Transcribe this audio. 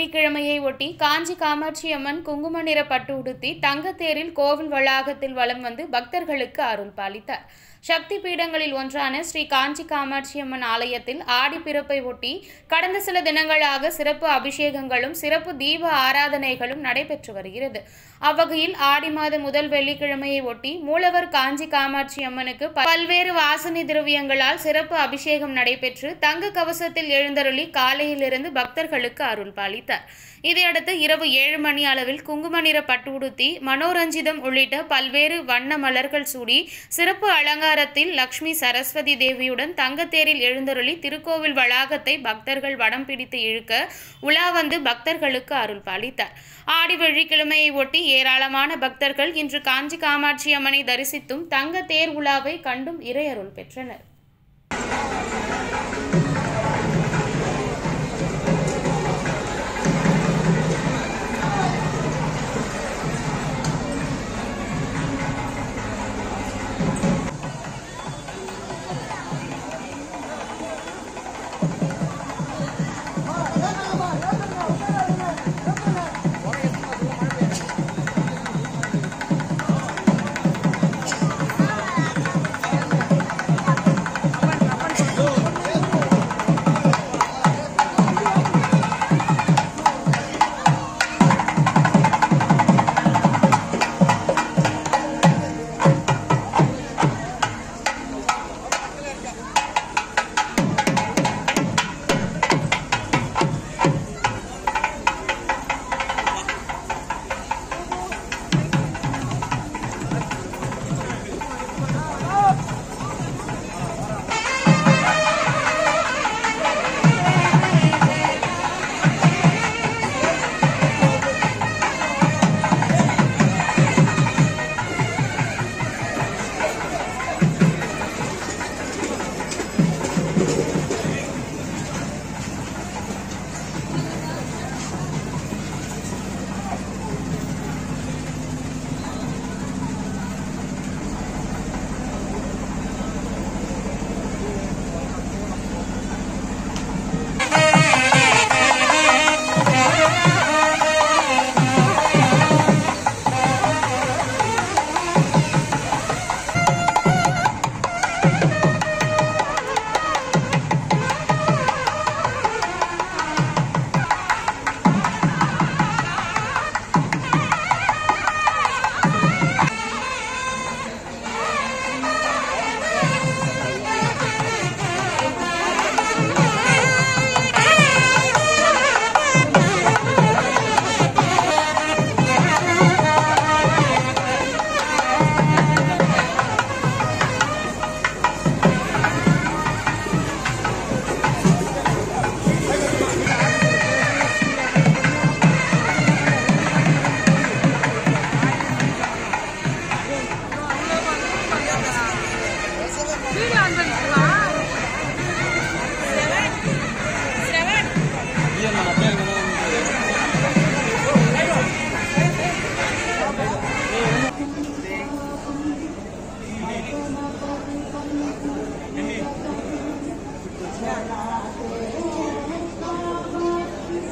வெள்ளிக்கிழமையை ஒட்டி காஞ்சி காமாட்சி அம்மன் குங்கும நிற பட்டு உடுத்தி தங்கத்தேரில் கோவில் வளாகத்தில் வலம் வந்து பக்தர்களுக்கு அருள் பாலித்தார் சக்தி பீடங்களில் ஒன்றான ஸ்ரீ காஞ்சி காமாட்சி அம்மன் ஆலயத்தில் ஆடிப்பிறப்பை ஒட்டி கடந்த சில தினங்களாக சிறப்பு அபிஷேகங்களும் சிறப்பு தீப ஆராதனைகளும் நடைபெற்று வருகிறது அவ்வகையில் ஆடி மாத முதல் வெள்ளிக்கிழமையை ஒட்டி மூலவர் காஞ்சி காமாட்சி அம்மனுக்கு ப- பல்வேறு வாசனை திரவியங்களால் சிறப்பு அபிஷேகம் நடைபெற்று தங்க கவசத்தில் எழுந்தருளி காலையிலிருந்து பக்தர்களுக்கு அருள் பாலித்தார் இதையடுத்து இரவு ஏழு மணி அளவில் குங்கும நிற பட்டு உடுத்தி மனோரஞ்சிதம் உள்ளிட்ட பல்வேறு வண்ண மலர்கள் சூடி சிறப்பு அலங்காரத்தில் லக்ஷ்மி சரஸ்வதி தேவியுடன் தங்கத்தேரில் எழுந்தருளி திருக்கோவில் வளாகத்தை பக்தர்கள் வடம் பிடித்து இழுக்க உலா வந்து பக்தர்களுக்கு அருள் பாலித்தார் ஆடி வெள்ளிக்கிழமையை ஒட்டி ஏராளமான பக்தர்கள் இன்று காஞ்சி காமாட்சி அம்மனை தரிசித்தும் தங்க தேர் உலாவை கண்டும் இறையருள் பெற்றனர்